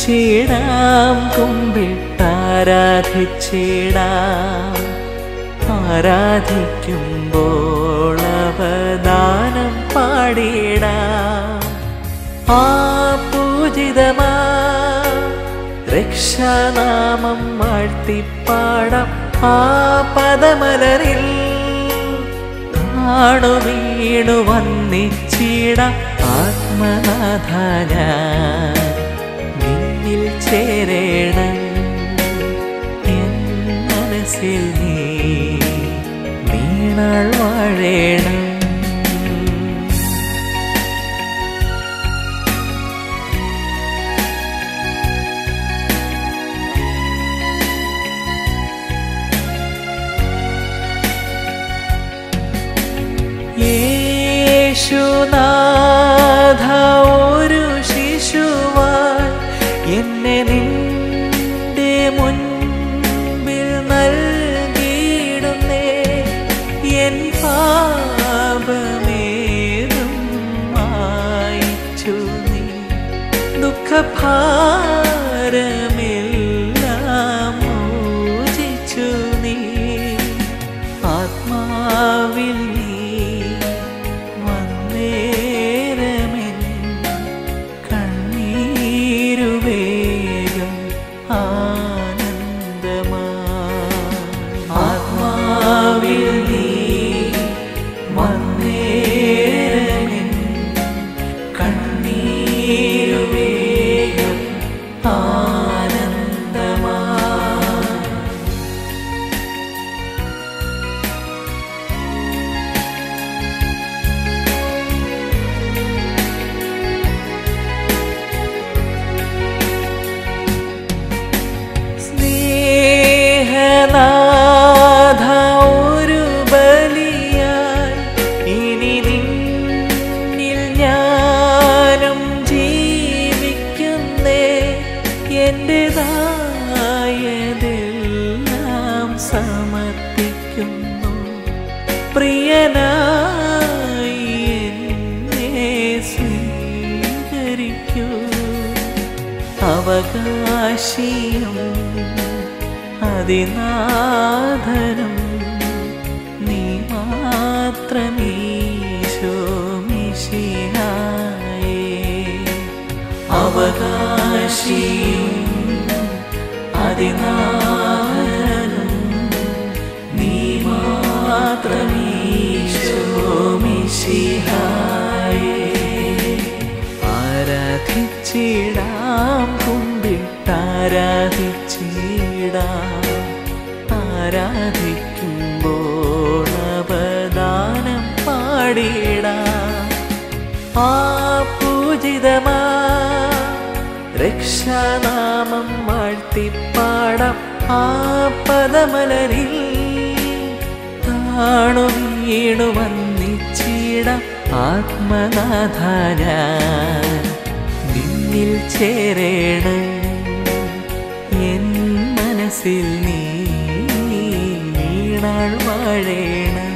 ആരാധിച്ചിടാം കുമ്പിട്ടാരാധിച്ചിടാം ആരാധിക്കുമ്പോൾ അവദാനം പാടിടാം ആ പൂജിതമാ രക്ഷാനാമം വാഴ്ത്തിപ്പാടാം ആ പദമലരിൽ താണു വീണു വന്നിച്ചിട ആത്മനാഥാന നിന്നിൽ ചേരേണം എൻ മനസ്സിൽ നീ നീണാൾ വാഴേണം യേശുനാഥ ഒരു ശിശുവായി എന്നെ നിന്റെ മുൻപിൽ നൽകിയിടുന്നേ എൻ പാപമേറും മായിച്ചു നീ ദുഃഖഭാരമെല്ലാം മോചിച്ചു നീ ആത്മാവിൽ നീ വന്നേരമെൻ കണ്ണീരുവേഗം ആനന്ദമാ ആത്മാവിൽ നീ വന്നേരമെൻ കണ്ണീരുവേഗം ആനന്ദമാ സ്നേഹനാഥ ഒരു ബലിയായി ഇനി നിന്നിൽ ഞാനും ജീവിക്കുന്നേ എൻ്റെതായതെല്ലാം സമർപ്പിക്കുന്നു പ്രിയനായി എന്നെ സ്വീകരിക്കൂ അവകാശിയും അതിനാഥനും നീ മാത്രമീശോ മിശിഹായേ അവകാശിയും അതിനാഥനും നീ മാത്രമീശോ മിശിഹായേ ആരാധിച്ചിടാം കുമ്പിട്ടാരാധിച്ചിടാം ആരാധിക്കുമ്പോൾ അവദാനം പാടിടാം ആ പൂജിതമാ രക്ഷാനാമം വാഴ്ത്തിപ്പാടാം ആ പദമലരിൽ താണു വീണു വന്നിച്ചിട ആത്മനാഥാന നിന്നിൽ ചേരേണം എൻ മനസ്സിൽ നീ വീണാൾ വാഴേണം